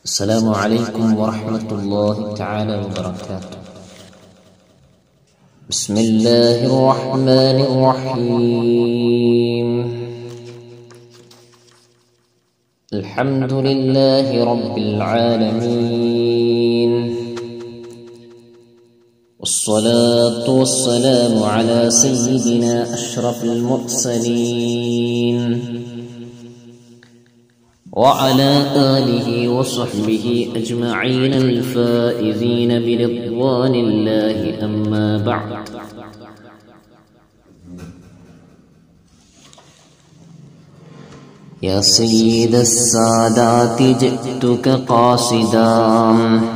السلام عليكم ورحمة الله تعالى وبركاته بسم الله الرحمن الرحيم الحمد لله رب العالمين والصلاة والسلام على سيدنا أشرف المرسلين وعلى آله وصحبه أجمعين الفائزين برضوان الله أما بعد يا سيد السادات جئتك قاصدا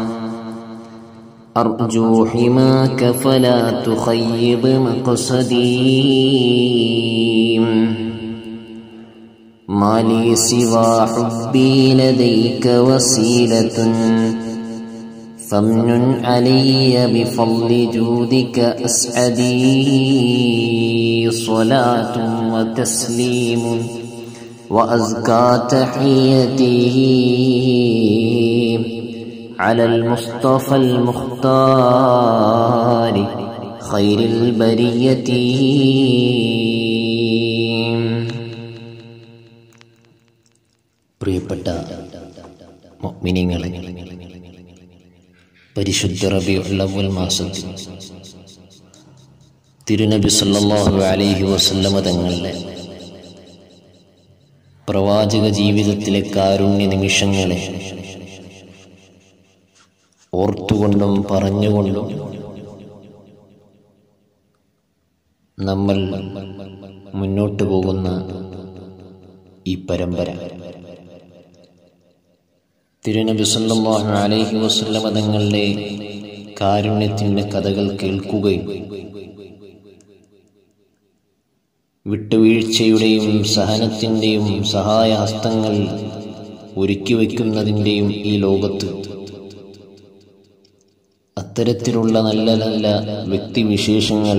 أرجو حماك فلا تخيب مقصدي ما لي سوى حبي لديك وسيلة فامنن علي بفضل جودك أسعدي صلاة وتسليم وأزكى تحيتي على المصطفى المختار خير البرية പ്രിയപ്പെട്ട മിനിങ്ങളെ പരിശുദ്ധ റബിയുള്ളവൽ മാസത്തിൽ തിരുനബി സല്ലല്ലാഹു അലൈഹി വസല്ലമ തങ്ങളുടെ പ്രവാചക ജീവിതത്തിലെ കാരുണ്യ നിമിഷങ്ങളെ ഓർത്തുകൊണ്ടും പറഞ്ഞുകൊണ്ടും നമ്മൾ മുന്നോട്ട് പോകുന്ന ഈ പരമ്പര തിരുനബി സല്ലല്ലാഹു അലൈഹി വസല്ലമ തങ്ങളുടെ കാരുണ്യത്തിൻ്റെ കഥകൾ കേൾക്കുകയും വിട്ടുവീഴ്ചയുടെയും സഹനത്തിൻ്റെയും സഹായ ഹസ്തങ്ങൾ ഒരുക്കി വയ്ക്കുന്നതിൻ്റെയും ഈ ലോകത്ത് അത്തരത്തിലുള്ള നല്ല നല്ല വ്യക്തിവിശേഷങ്ങൾ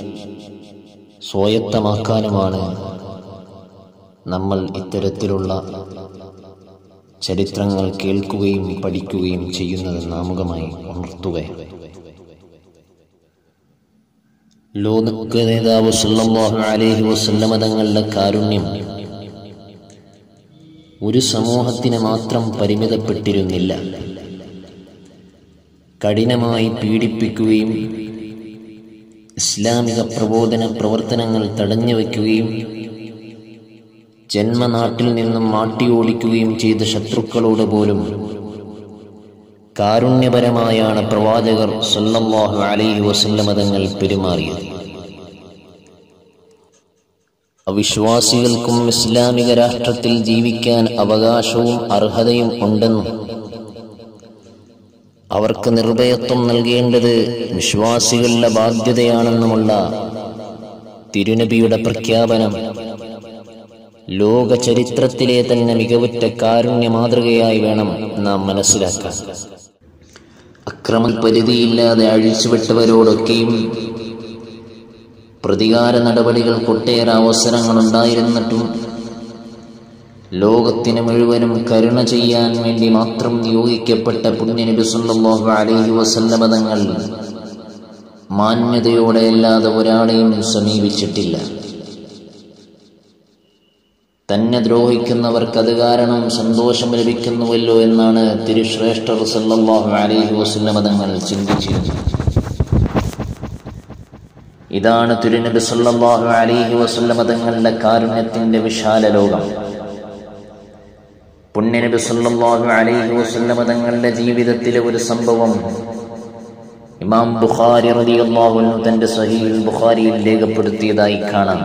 സ്വായത്തമാക്കാനുമാണ് നമ്മൾ ഇത്തരത്തിലുള്ള ചരിത്രങ്ങൾ കേൾക്കുകയും പഠിക്കുകയും ചെയ്യുന്നത് നാമുകമായി ഉണർത്തുകയാണ് ലോക നേതാവ് സല്ലല്ലാഹു അലൈഹി വസല്ലമ തങ്ങളുടെ കാരുണ്യം ഒരു സമൂഹത്തിന് മാത്രം പരിമിതപ്പെട്ടിരുന്നില്ല കഠിനമായി പീഡിപ്പിക്കുകയും ഇസ്ലാമിക പ്രബോധന പ്രവർത്തനങ്ങൾ തടഞ്ഞു വയ്ക്കുകയും ജന്മനാട്ടിൽ നിന്നും മാട്ടിയോടിക്കുകയും ചെയ്ത ശത്രുക്കളോട് പോലും കാരുണ്യപരമായാണ് പ്രവാചകർ സല്ലല്ലാഹു അലൈഹി വസല്ലമ തങ്ങൾ പെരുമാറിയത് അവിശ്വാസികൾക്കും ഇസ്ലാമിക രാഷ്ട്രത്തിൽ ജീവിക്കാൻ അവകാശവും അർഹതയും ഉണ്ടെന്നും അവർക്ക് നിർഭയത്വം നൽകേണ്ടത് വിശ്വാസികളുടെ ബാധ്യതയാണെന്നുമുള്ള തിരുനബിയുടെ പ്രഖ്യാപനം ലോക ചരിത്രത്തിലെ തന്നെ മികവുറ്റ കാരുണ്യ മാതൃകയായി വേണം നാം മനസ്സിലാക്കാൻ അക്രമപരിധിയില്ലാതെ അഴിച്ചുവിട്ടവരോടൊക്കെയും പ്രതികാര നടപടികൾക്കൊട്ടേറെ അവസരങ്ങളുണ്ടായിരുന്നിട്ടും ലോകത്തിന് മുഴുവനും കരുണ ചെയ്യാൻ വേണ്ടി മാത്രം നിയോഗിക്കപ്പെട്ട പുണ്യനബി സല്ലല്ലാഹു അലൈഹി വസല്ലമ തങ്ങൾ മാന്യതയോടെ അല്ലാതെ ഒരാളെയും സമീപിച്ചിട്ടില്ല തന്നെ ദ്രോഹിക്കുന്നവർക്ക് അത് കാരണം സന്തോഷം ലഭിക്കുന്നുവല്ലോ എന്നാണ് തിരുശ്രേഷ്ഠർ സല്ലല്ലാഹു അലൈഹി വസല്ലമ തങ്ങൾ ചിന്തിച്ചിരുന്നത് ഇതാണ് തിരുനബി സല്ലല്ലാഹു അലൈഹി വസല്ലമ തങ്ങളുടെ കാരുണ്യത്തിന്റെ വിശാല ലോകം പുണ്യനബി സല്ലല്ലാഹു അലൈഹി വസല്ലമ തങ്ങളുടെ ജീവിതത്തിലെ ഒരു സംഭവം ഇമാം ബുഖാരി റളിയല്ലാഹു അൻഹു തന്റെ സഹീഹുൽ ബുഖാരിയിൽ രേഖപ്പെടുത്തിയതായി കാണാം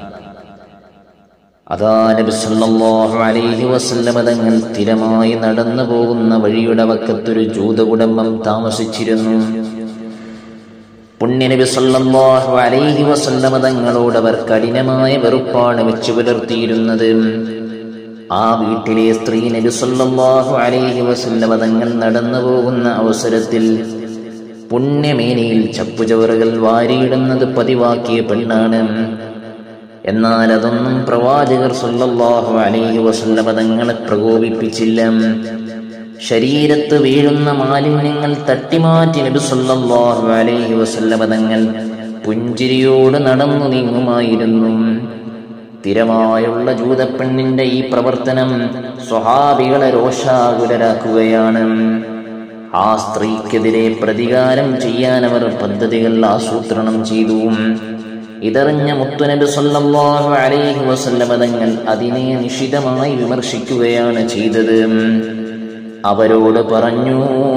അതാ നബി സല്ലല്ലാഹു അലൈഹി വസല്ലമ തങ്ങൾ സ്ഥിരമായി നടന്നു പോകുന്ന വഴിയുടെ വക്കത്തൊരു ജൂതകുടുംബം താമസിച്ചിരുന്നു പുണ്യനബി സല്ലല്ലാഹു അലൈഹി വസല്ലമ തങ്ങളോട് അവർ കഠിനമായ വെറുപ്പാണ് വെച്ചു പുലർത്തിയിരുന്നത് ആ വീട്ടിലെ സ്ത്രീ നബി സല്ലല്ലാഹു അലൈഹി വസല്ലമ തങ്ങൾ നടന്നു പോകുന്ന അവസരത്തിൽ പുണ്യമേനയിൽ ചപ്പുചവറുകൾ വാരിയിടുന്നത് പതിവാക്കിയ പെണ്ണാണ് എന്നാൽ അതൊന്നും പ്രവാചകർ സല്ലല്ലാഹു അലൈഹി വസല്ലമ തങ്ങളെ പ്രകോപിപ്പിച്ചില്ല ശരീരത്ത് വീഴുന്ന മാലിന്യങ്ങൾ തട്ടിമാറ്റി നബി സല്ലല്ലാഹു അലൈഹി വസല്ലമ തങ്ങൾ പുഞ്ചിരിയോട് നടന്നു നീങ്ങുമായിരുന്നു സ്ഥിരമായുള്ള ജൂതപ്പെണ്ണിന്റെ ഈ പ്രവർത്തനം സ്വഹാബികളെ രോഷാകുലരാക്കുകയാണ് ആ സ്ത്രീക്കെതിരെ പ്രതികാരം ചെയ്യാൻ അവർ പദ്ധതികൾ ആസൂത്രണം ചെയ്തു ഇതറിഞ്ഞ മുത്തുനബി സല്ലല്ലാഹു അലൈഹി വസല്ലമ തങ്ങൾ അതിനെ നിശിതമായി വിമർശിക്കുകയാണ് ചെയ്തത് അവരോട് പറഞ്ഞു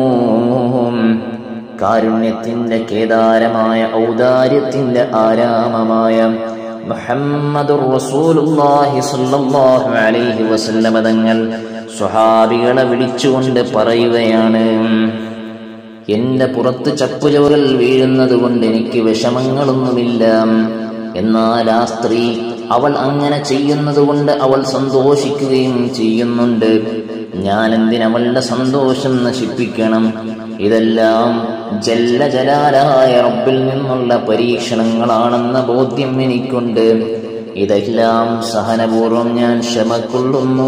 കാരുണ്യത്തിന്റെ കേദാരമായ ഔദാര്യത്തിന്റെ ആരാമമായ മുഹമ്മദുർ റസൂലുള്ളാഹി സ്വല്ലല്ലാഹു അലൈഹി വസല്ലമ തങ്ങൾ സ്വഹാബികളെ വിളിച്ചുകൊണ്ട് പറയുകയാണ് എന്റെ പുറത്ത് ചപ്പുചവകൾ വീഴുന്നത് കൊണ്ട് എനിക്ക് വിഷമങ്ങളൊന്നുമില്ല എന്നാൽ ആ സ്ത്രീ അവൾ അങ്ങനെ ചെയ്യുന്നത് കൊണ്ട് അവൾ സന്തോഷിക്കുകയും ചെയ്യുന്നുണ്ട് ഞാൻ എന്തിനവളുടെ സന്തോഷം നശിപ്പിക്കണം ഇതെല്ലാം ജല്ല ജലാലായ റബ്ബിൽ നിന്നുള്ള പരീക്ഷണങ്ങളാണെന്ന ബോധ്യം എനിക്കുണ്ട് ഇതെല്ലാം സഹനപൂർവം ഞാൻ ക്ഷമക്കൊള്ളുന്നു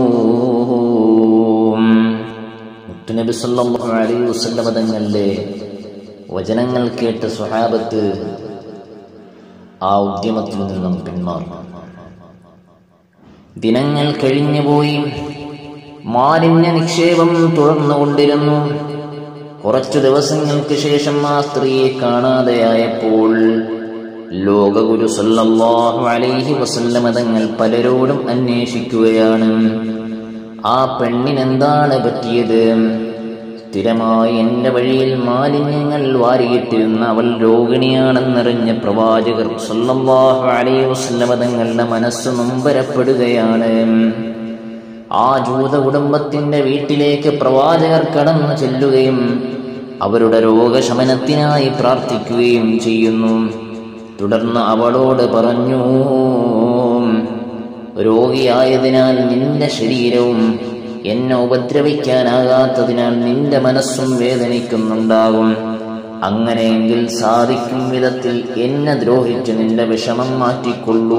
മുത്തുനബി സല്ലല്ലാഹു അലൈഹി വസല്ലമ തങ്ങളുടെ വചനങ്ങൾ കേട്ട് സ്വഹാബത്ത് ആ ഉദ്യമത്തിൽ നിന്നും പിന്മാറും ദിനങ്ങൾ കഴിഞ്ഞുപോയി മാലിന്യ നിക്ഷേപം തുടർന്നുകൊണ്ടിരുന്നു കുറച്ചു ദിവസങ്ങൾക്ക് ശേഷം ആ സ്ത്രീയെ കാണാതെയായപ്പോൾ ലോകഗുരു സല്ലല്ലാഹു അലൈഹി വസല്ലമ തങ്ങൾ പലരോടും അന്വേഷിക്കുകയാണ് ആ പെണ്ണിനെന്താണ് പറ്റിയത് സ്ഥിരമായി എന്റെ വഴിയിൽ മാലിന്യങ്ങൾ വാരിയിട്ടിരുന്ന അവൾ രോഗിണിയാണെന്നറിഞ്ഞ പ്രവാചകർ സല്ലല്ലാഹു അലൈഹി വസല്ലമ തങ്ങളുടെ മനസ്സ് നൊമ്പരപ്പെടുകയാണ് ആ ജൂത കുടുംബത്തിന്റെ വീട്ടിലേക്ക് പ്രവാചകർ കടന്നു ചെല്ലുകയും അവരുടെ രോഗശമനത്തിനായി പ്രാർത്ഥിക്കുകയും ചെയ്യുന്നു തുടർന്ന് അവളോട് പറഞ്ഞു രോഗിയായതിനാൽ നിന്റെ ശരീരവും എന്നെ ഉപദ്രവിക്കാനാകാത്തതിനാൽ നിന്റെ മനസ്സും വേദനിക്കുന്നുണ്ടാകും അങ്ങനെയെങ്കിൽ സാധിക്കും വിധത്തിൽ എന്നെ ദ്രോഹിച്ച് നിന്റെ വിഷമം മാറ്റിക്കൊള്ളൂ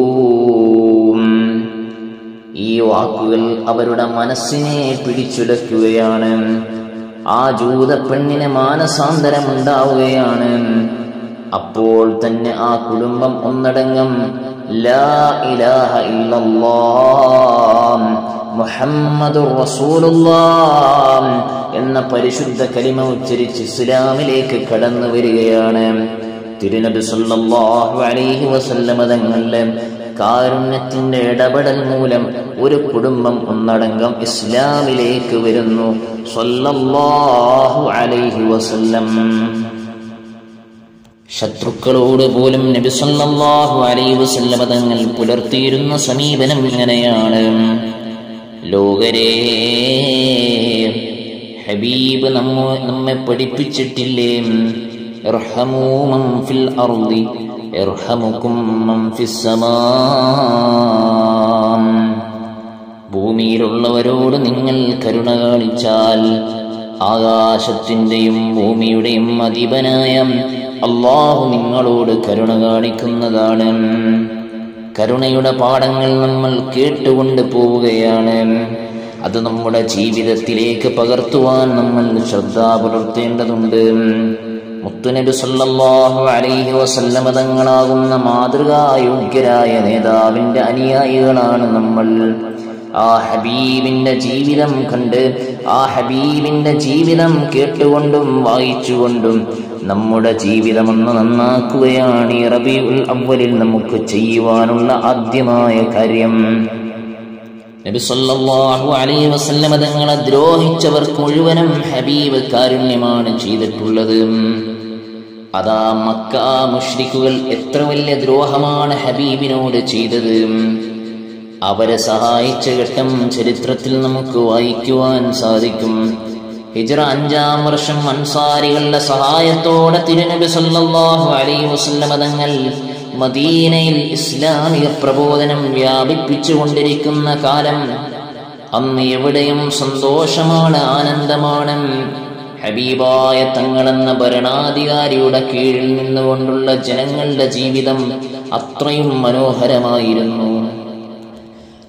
ഈ വാക്കുകൾ അവരുടെ മനസ്സിനെ പിടിച്ചുലയ്ക്കുകയാണ് ആ ജൂത പെണ്ണിന് മാനസാന്തരമുണ്ടാവുകയാണ് അപ്പോൾ തന്നെ ആ കുടുംബം ഒന്നടങ്കം ലാ ഇലാഹ ഇല്ലല്ലാഹ് മുഹമ്മദുർ റസൂലുള്ളാഹ് എന്ന പരിശുദ്ധ കലിമ ഉച്ചരിച്ച് ഇസ്ലാമിലേക്ക് കടന്നു വരികയാണ് തിരുനബി സല്ലല്ലാഹു അലൈഹി വസല്ലമ തങ്ങളുടെ കാരുണ്യത്തിന്റെ ഇടപെടൽ മൂലം ഒരു കുടുംബം ഒന്നടങ്കം ഇസ്ലാമിലേക്ക് വരുന്നു സല്ലല്ലാഹു അലൈഹി വസല്ലം ശത്രുക്കളോട് പോലും നബി സല്ലല്ലാഹു അലൈഹി വസല്ലമ തങ്ങൾ പുലർത്തിയിരുന്ന സമീപനം ഇങ്ങനെയാണ് ലോകരേ ഹബീബ് നമ്മ നമ്മെ പഠിപ്പിച്ചിട്ടില്ലേ ഇർഹമൂ മൻ ഫിൽ അർളി ഇർഹമുക്കും മൻ ഫിസ് സമാ ഭൂമിയിലുള്ളവരോട് നിങ്ങൾ കരുണ കാണിച്ചാൽ ആകാശത്തിന്റെയും ഭൂമിയുടെയും അധിപനായ അള്ളാഹു നിങ്ങളോട് കരുണ കാണിക്കുന്നതാണ് കരുണയുടെ പാഠങ്ങൾ നമ്മൾ കേട്ടുകൊണ്ട് പോവുകയാണ് അത് നമ്മുടെ ജീവിതത്തിലേക്ക് പകർത്തുവാൻ നമ്മൾ ശ്രദ്ധ പുലർത്തേണ്ടതുണ്ട് മുത്തുനബി സല്ലല്ലാഹു അലൈഹി വസല്ലമ തങ്ങളാകുന്ന മാതൃകായോഗ്യരായ നേതാവിന്റെ അനുയായികളാണ് നമ്മൾ ആ ഹബീബിന്റെ ജീവിതം കണ്ട് ആ ഹബീബിന്റെ ജീവിതം കേട്ടുകൊണ്ടും വായിച്ചുകൊണ്ടും നമ്മുടെ ജീവിതമൊന്ന് നന്നാക്കുകയാണ് ഈ റബീഉൽ അവ്വലിൽ നമുക്ക് ചെയ്യുവാനുള്ള ആദ്യമായ കാര്യം നബി സല്ലല്ലാഹു അലൈഹി വസല്ലമ തങ്ങളെ ദ്രോഹിച്ചവർക്ക് മുഴുവനും ഹബീബ് കാരുണ്യമാണ് ചെയ്തിട്ടുള്ളത് അതാ മക്ക മുഷ്രിക്കുകൾ എത്ര വലിയ ദ്രോഹമാണ് ഹബീബിനോട് ചെയ്തത് അവരെ സഹായിച്ച ഘട്ടം ചരിത്രത്തിൽ നമുക്ക് വായിക്കുവാൻ സാധിക്കും ഹിജ്റ അഞ്ചാം വർഷം അൻസാരികളുടെ സഹായത്തോടെ തിരുനബി സല്ലല്ലാഹു അലൈഹി വസല്ലമ തങ്ങൾ മദീനയിൽ ഇസ്ലാമിക പ്രബോധനം വ്യാപിപ്പിച്ചുകൊണ്ടിരിക്കുന്ന കാലം അന്ന് എവിടെയും സന്തോഷമാണ് ആനന്ദമാണ് ഹബീബായ തങ്ങളെന്ന ഭരണാധികാരിയുടെ കീഴിൽ നിന്നുകൊണ്ടുള്ള ജനങ്ങളുടെ ജീവിതം അത്രയും മനോഹരമായിരുന്നു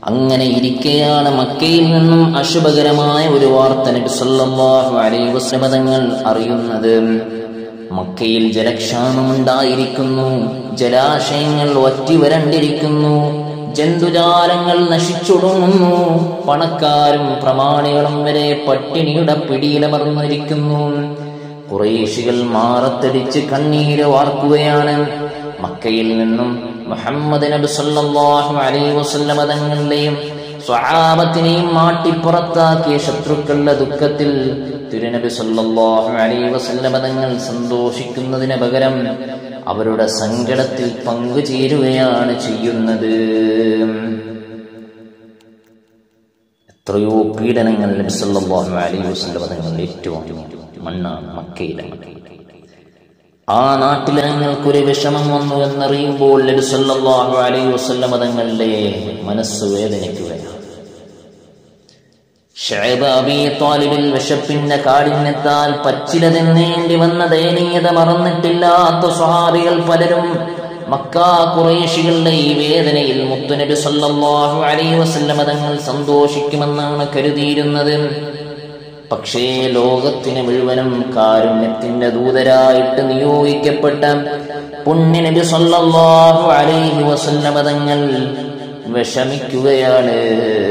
അങ്ങനെ ഇരിക്കെയാണ് മക്കയിൽ നിന്നും അശുഭകരമായ ഒരു വാർത്ത നബി സല്ലല്ലാഹു അലൈഹി വസല്ലം തങ്ങൾ അറിയുന്നത് മക്കയിൽ ജലക്ഷാമമുണ്ടായിരിക്കുന്നു ജലാശയങ്ങൾ വറ്റി വരണ്ടിരിക്കുന്നു ജന്തുജാലങ്ങൾ നശിച്ചൊടുങ്ങുന്നു പണക്കാരും പ്രമാണികളും വരെ പട്ടിണിയുടെ പിടിയിലമർന്നിരിക്കുന്നു കുറേശികൾ മാറത്തടിച്ച് കണ്ണീര് വാർക്കുകയാണ് മക്കയിൽ നിന്നും മുഹമ്മദ് നബി സല്ലല്ലാഹു അലൈഹി വസല്ലമ തങ്ങളുടെയും സ്വഹാബത്തിനെയും മാട്ടിപ്പുറത്താക്കിയ ശത്രുക്കളുടെ ദുഃഖത്തിൽ തിരുനബി സല്ലല്ലാഹു അലൈഹി വസല്ലമ തങ്ങൾ സന്തോഷിക്കുന്നതിന് പകരം അവരുടെ സങ്കടത്തിൽ പങ്കുചേരുകയാണ് ചെയ്യുന്നത് എത്രയോ പീഡനങ്ങൾ നബി സല്ലല്ലാഹു അലൈഹി വസല്ലമ തങ്ങൾ ഏറ്റുവാങ്ങി മണ്ണാണ് മക്കയിലെ ആ നാട്ടിലെ ഞങ്ങൾക്കൊരു വിഷമം വന്നു എന്നറിയുമ്പോൾ നബി സല്ലല്ലാഹു അലൈഹി വസല്ലമ തങ്ങളുടെ മനസ്സ് വേദനിക്കുകയാണ് ഷൈബ അബീ താലിബിൽ വിശപ്പിന്റെ കാഠിന്യത്താൽ പച്ചില തിന്നേണ്ടി വന്ന ദയനീയത മറന്നിട്ടില്ലാത്ത സ്വഹാബികൾ പലരും മക്ക കുറേശികളുടെ ഈ വേദനയിൽ മുത്തുനബി സല്ലല്ലാഹു അലൈഹി വസല്ലമ തങ്ങൾ സന്തോഷിക്കുമെന്നാണ് കരുതിയിരുന്നത് പക്ഷേ ലോകത്തിന് മുഴുവനും കാരുണ്യത്തിന്റെ ദൂതരായിട്ട് നിയോഗിക്കപ്പെട്ട പുണ്യനബി സല്ലല്ലാഹു അലൈഹി വസല്ലമ തങ്ങൾ വിഷമിക്കുകയാണ്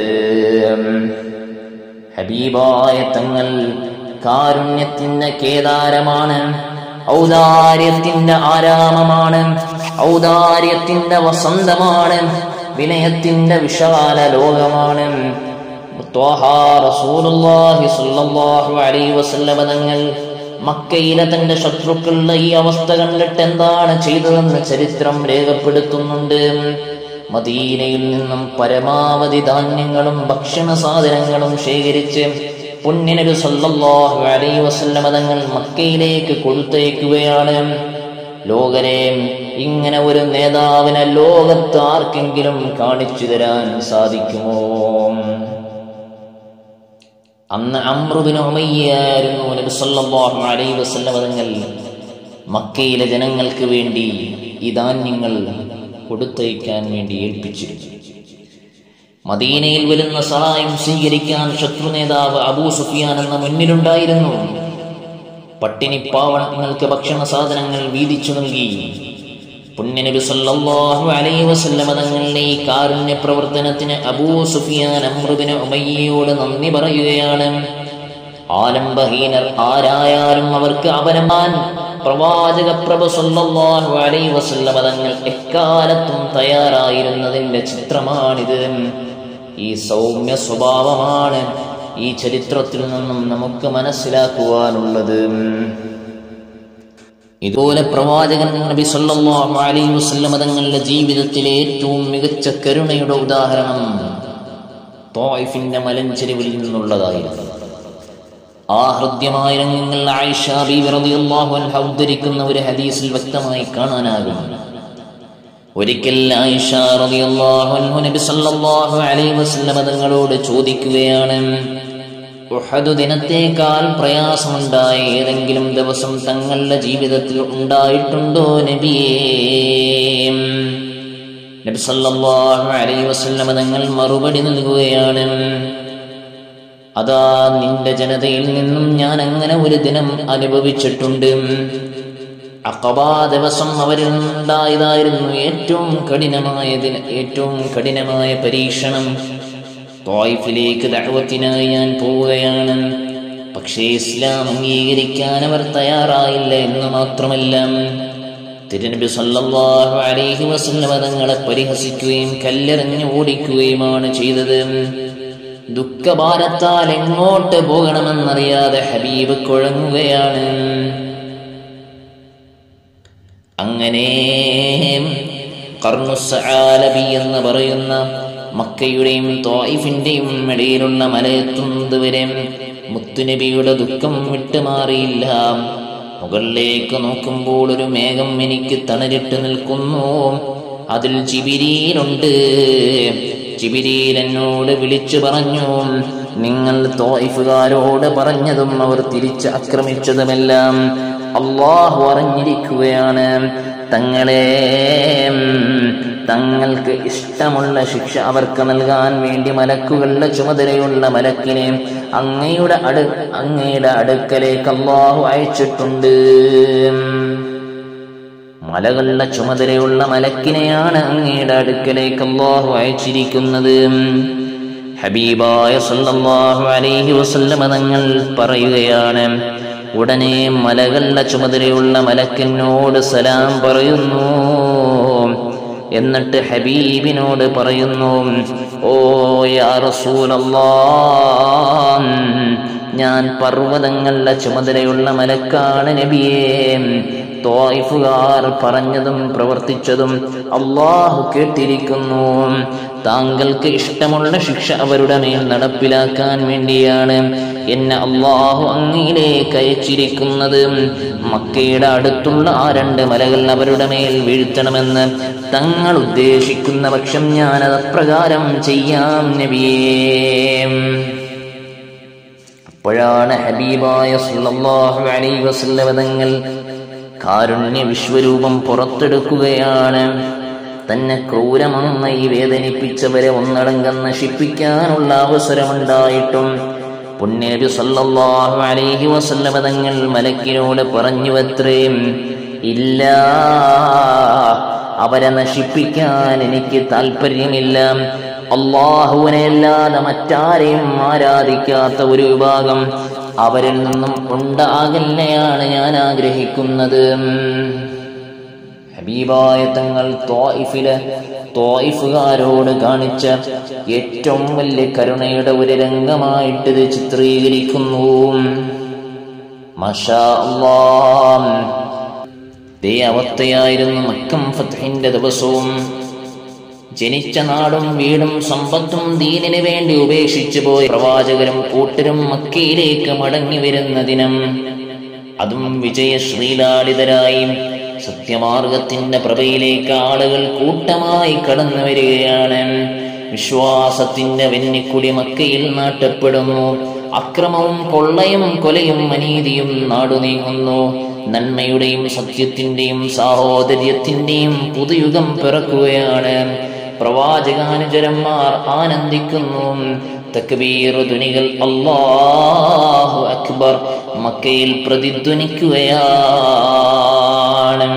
ഹബീബായ തങ്ങൾ കാരുണ്യത്തിന്റെ കേദാരമാണ് ഔദാര്യത്തിന്റെ ആരാമമാണ് ഔദാര്യത്തിന്റെ വസന്തമാണ് വിനയത്തിന്റെ വിശാല ലോകമാണ് ത്വാഹ റസൂലുള്ളാഹി സ്വല്ലല്ലാഹു അലൈഹി വസല്ലമ തങ്ങൾ മക്കയിലെ തന്റെ ശത്രുക്കളുടെ ഈ അവസ്ഥ കണ്ടിട്ട് എന്താണ് ചെയ്തതെന്ന് ചരിത്രം രേഖപ്പെടുത്തുന്നുണ്ട് മദീനയിൽ നിന്നും പരമാവധി ധാന്യങ്ങളും ഭക്ഷണ സാധനങ്ങളും ശേഖരിച്ച് പുണ്യനബി സല്ലല്ലാഹു അലൈഹി വസല്ലമ തങ്ങൾ മക്കയിലേക്ക് കൊടുത്തയക്കുകയാണ് ലോകരെ ഇങ്ങനെ ഒരു നേതാവിനെ ലോകത്ത് ആർക്കെങ്കിലും കാണിച്ചു തരാൻ സാധിക്കുമോ അന്ന് അമ്രുബിന് ഉമയ്യായിരുന്നു നബി സല്ലല്ലാഹു അലൈഹി വസല്ലമ തങ്ങൾ മക്കയിലെ ജനങ്ങൾക്ക് വേണ്ടി ഈ ധാന്യങ്ങൾ കൊടുത്തയക്കാൻ വേണ്ടി ഏൽപ്പിച്ചിരുന്നു മദീനയിൽ വരുന്ന സഹായം സ്വീകരിക്കാൻ ശത്രു നേതാവ് അബൂ സുഫിയാൻ എന്ന മുന്നിലുണ്ടായിരുന്നു പട്ടിണി പാവണങ്ങൾക്ക് ഭക്ഷണ സാധനങ്ങൾ വീതിച്ചു നൽകി പുണ്യനബി സല്ലല്ലാഹു അലൈഹി വസല്ലമ തങ്ങളുടെ ഈ കാരുണ്യ പ്രവർത്തനത്തിന് അബൂ സുഫിയാൻ അമ്രുബിന് ഉമയ്യയോട് നന്ദി പറയുകയാണ് ആലംബഹീനർ ആരായാലും അവർക്ക് അപരമാൻ പ്രവാചക പ്രഭ സല്ലല്ലാഹു അലൈഹി വസല്ലമ തങ്ങൾ എക്കാലത്തും തയ്യാറായിരുന്നതിന്റെ ചിത്രമാണിത് ഈ സൗമ്യ സ്വഭാവമാണ് ഈ ചരിത്രത്തിൽ നിന്നും നമുക്ക് മനസ്സിലാക്കുവാനുള്ളത് ഇതുപോലെ പ്രവാചകൻ നബി സല്ലല്ലാഹു അലൈഹി വസല്ലമ തങ്ങളുടെ ജീവിതത്തിലെ ഏറ്റവും മികച്ച കരുണയുടെ ഉദാഹരണം തോയിഫിന്റെ മലഞ്ചെരിവിൽ നിന്നുള്ളതായിരുന്നു ആ ഹൃദ്യമായ രംഗങ്ങൾ ആയിഷ ബീബി റളിയല്ലാഹു അൻഹ ഉദ്ധരിക്കുന്ന ഒരു ഹദീസിൽ വ്യക്തമായി കാണാനാകും ഒരിക്കൽ ആയിഷ റളിയല്ലാഹു അൻഹു നബി സല്ലല്ലാഹു അലൈഹി വസല്ലമ തങ്ങളോട് ചോദിക്കുകയാണ് ഉഹദ് ദിനത്തേക്കാൾ പ്രയാസമുണ്ടായ ഏതെങ്കിലും ദിവസം തങ്ങളുടെ ജീവിതത്തിൽ ഉണ്ടായിട്ടുണ്ടോ നബിയേ നബി സല്ലല്ലാഹു അലൈഹി വസല്ലമ തങ്ങൾ മറുപടി നൽകുകയാണ് അതാ നിന്റെ ജനതയിൽ നിന്നും ഞാൻ അങ്ങനെ ഒരു ദിനം അനുഭവിച്ചിട്ടുണ്ട് അക്കബാ ദിവസം അവരിൽ നിന്നുണ്ടായതായിരുന്നു ഏറ്റവും കഠിനമായ ദിന ഏറ്റവും കഠിനമായ പരീക്ഷണം തോയിഫിലേക്ക് ദഅവത്തിനായി ഞാൻ പോവുകയാണ് പക്ഷേ ഇസ്ലാം അംഗീകരിക്കാൻ അവർ തയ്യാറായില്ല എന്ന് മാത്രമല്ല തിരുനബി സല്ലല്ലാഹു അലൈഹി വസല്ലമ തങ്ങളെ പരിഹസിക്കുകയും കല്ലെറിഞ്ഞ് ഓടിക്കുകയുമാണ് ചെയ്തത് ദുഃഖഭാരത്താൽ എങ്ങോട്ട് പോകണമെന്നറിയാതെ ഹബീബ് കുഴങ്ങുകയാണ് അങ്ങനെ കർണുസാലബി എന്ന് പറയുന്ന മക്കയുടെയും തോയിഫിന്റെയും ഇടയിലുള്ള മലയെത്തുന്നത് വരെ മുത്തുനബിയുടെ ദുഃഖം വിട്ടുമാറിയില്ല മുകളിലേക്ക് നോക്കുമ്പോൾ ഒരു മേഘം എനിക്ക് തണലിട്ട് നിൽക്കുന്നു അതിൽ ജിബിരിയിലുണ്ട് ജിബിരിയിൽ എന്നോട് വിളിച്ചു പറഞ്ഞു നിങ്ങൾ തോയിഫുകാരോട് പറഞ്ഞതും അവർ തിരിച്ച് ആക്രമിച്ചതുമെല്ലാം അള്ളാഹു അറിഞ്ഞിരിക്കുകയാണ് തങ്ങളെ തങ്ങൾക്ക് ഇഷ്ടമുള്ള ശിക്ഷ അവർക്ക് നൽകാൻ വേണ്ടി മലക്കുകളുടെ ചുമതലയുള്ള മലക്കിനെ അങ്ങയുടെ അടു അങ്ങയുടെ അടുക്കലേക്ക് അള്ളാഹു അയച്ചിട്ടുണ്ട് മലകളുടെ ചുമതലയുള്ള മലക്കിനെയാണ് അങ്ങയുടെ അടുക്കലേക്ക് അള്ളാഹു അയച്ചിരിക്കുന്നത് ഹബീബായ സല്ലല്ലാഹു അലൈഹി വസല്ലമ തങ്ങൾ പറയുകയാണ് ഉടനെ മലകളുടെ ചുമതലയുള്ള മലക്കിനോട് സലാം പറയുന്നു എന്നിട്ട് ഹബീബിനോട് പറയുന്നു ഓ യാ റസൂലല്ലാ ഞാൻ പർവ്വതങ്ങളുടെ ചുമതലയുള്ള മലക്കാണ് നബിയേ തോയിഫുകാർ പറഞ്ഞതും പ്രവർത്തിച്ചതും അള്ളാഹു കേട്ടിരിക്കുന്നു താങ്കൾക്ക് ഇഷ്ടമുള്ള ശിക്ഷ അവരുടെ മേൽ നടപ്പിലാക്കാൻ വേണ്ടിയാണ് എന്നെ അള്ളാഹു അങ്ങയിലേക്ക് അയച്ചിരിക്കുന്നത് മക്കയുടെ അടുത്തുള്ള ആ രണ്ട് മലകൾ അവരുടെ മേൽ വീഴ്ത്തണമെന്ന് തങ്ങൾ ഉദ്ദേശിക്കുന്ന പക്ഷം ഞാനത് അപ്രകാരം ചെയ്യാം നബിയേ അപ്പോഴാണ് ഹബീബായ സല്ലല്ലാഹു അലൈഹി വസല്ലമ തങ്ങൾ കാരുണ്യ വിശ്വരൂപം പുറത്തെടുക്കുകയാണ് തന്നെ ക്രൂരമായി വേദനിപ്പിച്ചവരെ ഒന്നടങ്കം നശിപ്പിക്കാനുള്ള അവസരമുണ്ടായിട്ടും പുണ്യനബി സല്ലല്ലാഹു അലൈഹി വസല്ലമ തങ്ങൾ മലക്കിനോട് പറഞ്ഞുവത്രേം ഇല്ല അവരെ നശിപ്പിക്കാൻ എനിക്ക് താല്പര്യമില്ല അള്ളാഹുവിനെ അല്ലാതെ മറ്റാരെയും ആരാധിക്കാത്ത ഒരു വിഭാഗം അവരിൽ നിന്നും ഉണ്ടാകില്ലയാണ് ഞാൻ ആഗ്രഹിക്കുന്നത് ഹബീബായ തങ്ങൾ തോയിഫിലെ തോയിഫുകാരോട് കാണിച്ച ഏറ്റവും വലിയ കരുണയുടെ ഒരു രംഗമായിട്ട് ഇത് ചിത്രീകരിക്കുന്നു മഷാ അല്ലാഹ് ഇതേ അവസ്ഥയായിരുന്നു മക്കം ഫത്ഹിന്റെ ദിവസവും ജനിച്ച നാടും വീടും സമ്പത്തും ദീനിന് വേണ്ടി ഉപേക്ഷിച്ചു പോയ പ്രവാചകരും കൂട്ടരും മക്കയിലേക്ക് മടങ്ങി വരുന്ന ദിനം അതും വിജയശ്രീലാളിതരായി സത്യമാർഗത്തിന്റെ പ്രഭയിലേക്ക് ആളുകൾ കൂട്ടമായി കടന്നു വരികയാണ് വിശ്വാസത്തിന്റെ വെന്നിക്കുടി മക്കയിൽ നാട്ടപ്പെടുന്നു അക്രമവും കൊള്ളയും കൊലയും അനീതിയും നാടു നീങ്ങുന്നു നന്മയുടെയും സത്യത്തിന്റെയും സാഹോദര്യത്തിന്റെയും പുതുയുഗം പിറക്കുകയാണ് പ്രവാചകാനുചരന്മാർ ആനന്ദിക്കുന്നു തക്ബീർ ധ്വനികൾ അല്ലാഹു അക്ബർ മക്കയിൽ പ്രതിധ്വനിക്കുകയാണ്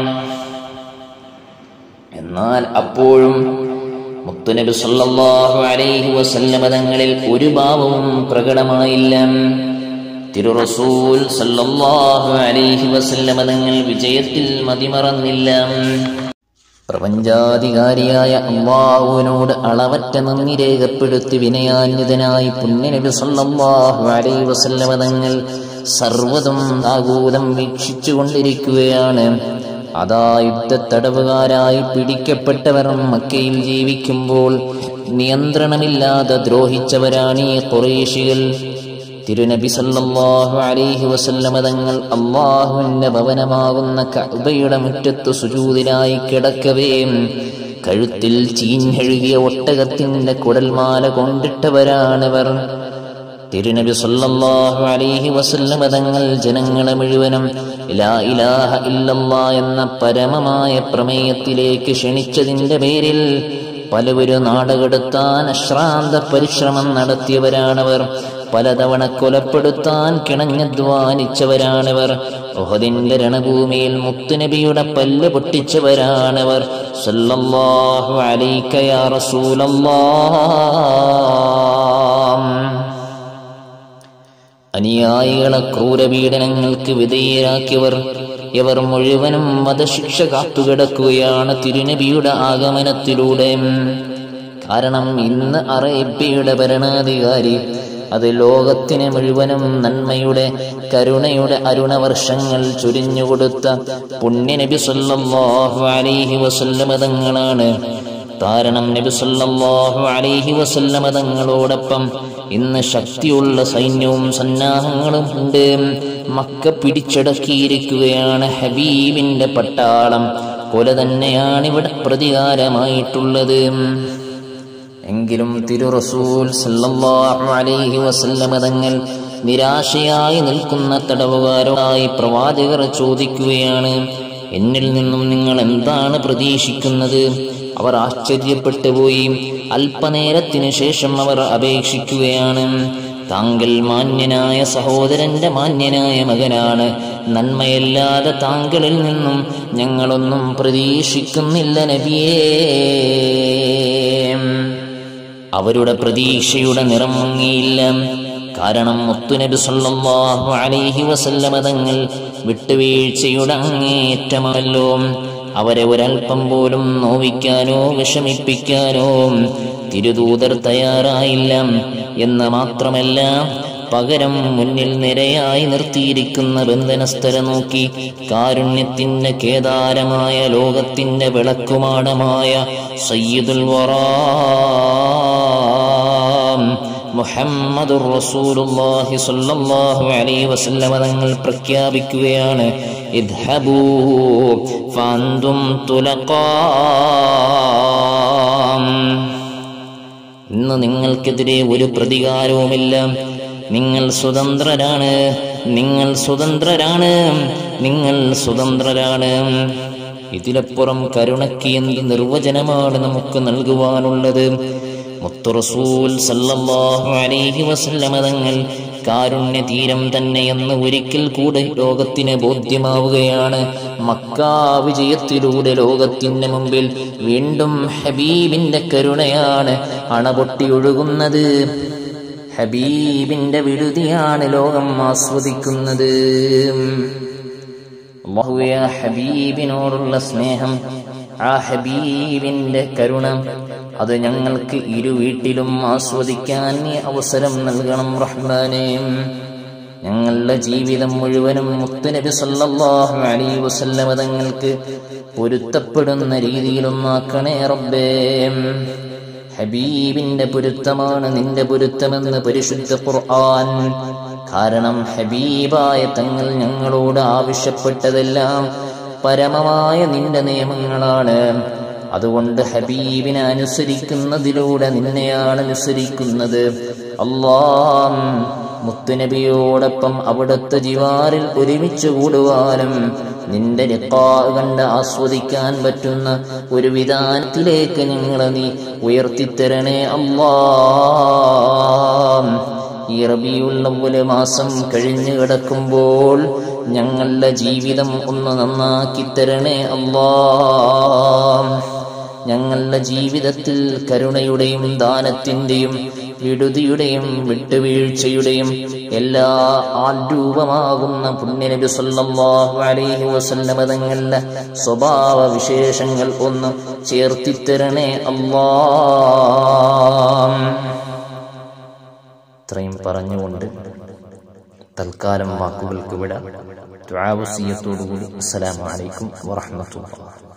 എന്നാൽ അപ്പോഴും മുത്തുനബി സല്ലല്ലാഹു അലൈഹി വസല്ലമ തങ്ങളിൽ ഒരു ഭാവവും പ്രകടമായില്ല തിരുറസൂൽ സല്ലല്ലാഹു അലൈഹി വസല്ലമ തങ്ങൾ വിജയത്തിൽ മതിമറന്നില്ല പ്രപഞ്ചാധികാരിയായ അള്ളാഹുവിനോട് അളവറ്റ നന്ദി രേഖപ്പെടുത്തി വിനയാന്വിതനായി പുണ്യനബി സല്ലല്ലാഹു അലൈഹി വസല്ലമ തങ്ങൾ സർവ്വതും ആകൂതം വീക്ഷിച്ചു കൊണ്ടിരിക്കുകയാണ് അതാ യുദ്ധത്തടവുകാരായി പിടിക്കപ്പെട്ടവർ മക്കയിൽ ജീവിക്കുമ്പോൾ നിയന്ത്രണമില്ലാതെ ദ്രോഹിച്ചവരാണ് ഈ കുറേശികൾ തിരുനബി സല്ലല്ലാഹു അലൈഹി വസല്ലമ തങ്ങൾ അള്ളാഹുവിന്റെ ഭവനമാകുന്ന കഅബയുടെ മുറ്റത്ത് സുജൂദിനായി കിടക്കവേ കഴുത്തിൽ ചീഞ്ഞെഴുകിയ ഒട്ടകത്തിന്റെ കുടൽമാല കൊണ്ടിട്ടവരാണിവർ തിരുനബി സല്ലല്ലാഹു അലൈഹി വസല്ലമ തങ്ങൾ ജനങ്ങളെ മുഴുവനും ലാ ഇലാഹ ഇല്ലല്ലാ എന്ന പരമമായ പ്രമേയത്തിലേക്ക് ക്ഷണിച്ചതിന്റെ പേരിൽ പലവരും നാടകെടുത്താൻ അശ്രാന്ത പരിശ്രമം നടത്തിയവരാണവർ പലതവണ കൊലപ്പെടുത്താൻ കിണഞ്ഞധ്വാനിച്ചവരാണിവർ ഒഹദിന്റെ രണഭൂമിയിൽ മുത്തുനബിയുടെ പല്ല് പൊട്ടിച്ചവരാണിവർ സല്ലല്ലാഹു അലൈക യാ റസൂലല്ലാഹ് അനുയായികളെ ക്രൂരപീഡനങ്ങൾക്ക് വിധേയരാക്കിയവർ ഇവർ മുഴുവനും വധശിക്ഷ കാത്തുകിടക്കുകയാണ് തിരുനബിയുടെ ആഗമനത്തിലൂടെ കാരണം ഇന്ന് അറേബ്യയുടെ ഭരണാധികാരി അത് ലോകത്തിന് മുഴുവനും നന്മയുടെ കരുണയുടെ അരുണവർഷങ്ങൾ ചുരിഞ്ഞുകൊടുത്ത പുണ്യനബി സല്ലല്ലാഹു അലൈഹി വസല്ലമ തങ്ങളാണ് കാരണം നബി സല്ലല്ലാഹു അലൈഹി വസല്ലമ തങ്ങളോടൊപ്പം ഇന്ന് ശക്തിയുള്ള സൈന്യവും സന്നാഹങ്ങളും ഉണ്ട് മക്ക പിടിച്ചടക്കിയിരിക്കുകയാണ് ഹബീബിന്റെ പട്ടാളം കൊല തന്നെയാണ് ഇവിടെ പ്രതികാരമായിട്ടുള്ളത് എങ്കിലും തിരു റസൂൽ സല്ലല്ലാഹു അലൈഹി വസല്ലമ തങ്ങൾ നിരാശയായി നിൽക്കുന്ന തടവുകാരോടായി പ്രവാചകർ ചോദിക്കുകയാണ് എന്നിൽ നിന്നും നിങ്ങൾ എന്താണ് പ്രതീക്ഷിക്കുന്നത് അവർ ആശ്ചര്യപ്പെട്ടു പോയി അല്പനേരത്തിനു ശേഷം അവർ അപേക്ഷിക്കുകയാണ് താങ്കൾ മാന്യനായ സഹോദരന്റെ മാന്യനായ മകനാണ് നന്മയല്ലാതെ താങ്കളിൽ നിന്നും ഞങ്ങളൊന്നും പ്രതീക്ഷിക്കുന്നില്ല നബിയേ അവരുടെ പ്രതീക്ഷയുടെ നിറം മങ്ങിയില്ല കാരണം മുത്തുനബി സല്ലല്ലാഹു അലൈഹി വസല്ലമ തങ്ങൾ വിട്ടുവീഴ്ചയുടെ അങ്ങേറ്റമല്ലോ അവരെ ഒരൽപ്പം പോലും നോവിക്കാനോ വിഷമിപ്പിക്കാനോ തിരുദൂതർ തയ്യാറായില്ല എന്ന് മാത്രമല്ല പകരം മുന്നിൽ നിരയായി നിർത്തിയിരിക്കുന്ന ബന്ധനസ്ഥരെ നോക്കി കാരുണ്യത്തിന്റെ കേദാരമായ ലോകത്തിന്റെ വിളക്കുമാടമായ സയ്യിദുൽ വറാം മുഹമ്മദുർ റസൂലുള്ളാഹി സ്വല്ലല്ലാഹു അലൈഹി വസല്ലമ തങ്ങൾ പ്രഖ്യാപിക്കുകയാണ് ഇദ്ഹബൂ ഫഅന്തും തുലഖാം ഇന്ന് നിങ്ങൾക്കെതിരെ ഒരു പ്രതികാരവുമില്ല നിങ്ങൾ സ്വതന്ത്രരാണ് നിങ്ങൾ സ്വതന്ത്രരാണ് നിങ്ങൾ സ്വതന്ത്രരാണ് ഇതിലപ്പുറം കരുണയ്ക്ക് എന്ത് നിർവചനമാണ് നമുക്ക് നൽകുവാനുള്ളത് മുത്തുറസൂൽ സല്ലല്ലാഹു അലൈഹി വസല്ലമ തങ്ങൾ കാരുണ്യ തീരം തന്നെയെന്ന് ഒരിക്കൽ കൂടെ ലോകത്തിന് ബോധ്യമാവുകയാണ് മക്കാ വിജയത്തിലൂടെ ലോകത്തിന്റെ മുമ്പിൽ വീണ്ടും ഹബീബിന്റെ കരുണയാണ് അണപൊട്ടിയൊഴുകുന്നത് ഹബീബിന്റെ വിടുതിയാണ് ലോകം ആസ്വദിക്കുന്നത് അല്ലാഹുവേ, ആ ഹബീബിനോടുള്ള സ്നേഹം ആ ഹബീബിന്റെ കരുണ അത് ഞങ്ങൾക്ക് ഇരു വീട്ടിലും ആസ്വദിക്കാൻ നീ അവസരം നൽകണം റഹ്മാനേ ഞങ്ങളുടെ ജീവിതം മുഴുവനും മുത്തുനബി സല്ലല്ലാഹു അലൈഹി വസല്ലമ തങ്ങൾക്ക് പൊരുത്തപ്പെടുന്ന രീതിയിലൊന്നാക്കണേ റബ്ബേ ഹബീബിന്റെ പൊരുത്തമാണ് നിന്റെ പൊരുത്തമെന്ന് പരിശുദ്ധ ഖുർആൻ കാരണം ഹബീബായ തങ്ങൾ ഞങ്ങളോട് ആവശ്യപ്പെട്ടതെല്ലാം പരമമായ നിന്റെ നിയമങ്ങളാണ് അതുകൊണ്ട് ഹബീബിനെ അനുസരിക്കുന്നതിലൂടെ നിന്നെയാണ് അനുസരിക്കുന്നത് അള്ളാം മുത്തുനബിയോടൊപ്പം അവിടുത്തെ ജിവാറിൽ ഒരുമിച്ച് കൂടുവാനും നിന്റെ ലിഖാ കണ്ട് ആസ്വദിക്കാൻ പറ്റുന്ന ഒരു വിധാനത്തിലേക്ക് ഞങ്ങളെ നീ ഉയർത്തിത്തരണേ അല്ലാ ഈ റബിയുള്ളവല് മാസം കഴിഞ്ഞു കിടക്കുമ്പോൾ ഞങ്ങളുടെ ജീവിതം ഒന്ന് നന്നാക്കി തരണേ അല്ലാ ഞങ്ങളുടെ ജീവിതത്തിൽ കരുണയുടെയും ദാനത്തിന്റെയും വിടുതിയുടെയും വിട്ടുവീഴ്ചയുടെയും എല്ലാ ആരൂപമാകുന്ന പുണ്യനബി സല്ലല്ലാഹു അലൈഹി വസല്ലമ തങ്ങളുടെ സ്വഭാവ വിശേഷങ്ങൾ ഒന്ന് ചേർത്തിത്തരണേ അല്ലാ ഇത്രയും പറഞ്ഞുകൊണ്ട് തൽക്കാലം വാക്കുകൾക്ക് വിടാം ദ്വാവസീയത്തോടുകൂടി അസ്സലാമു അലൈക്കും വറഹ്മത്തുള്ളാഹി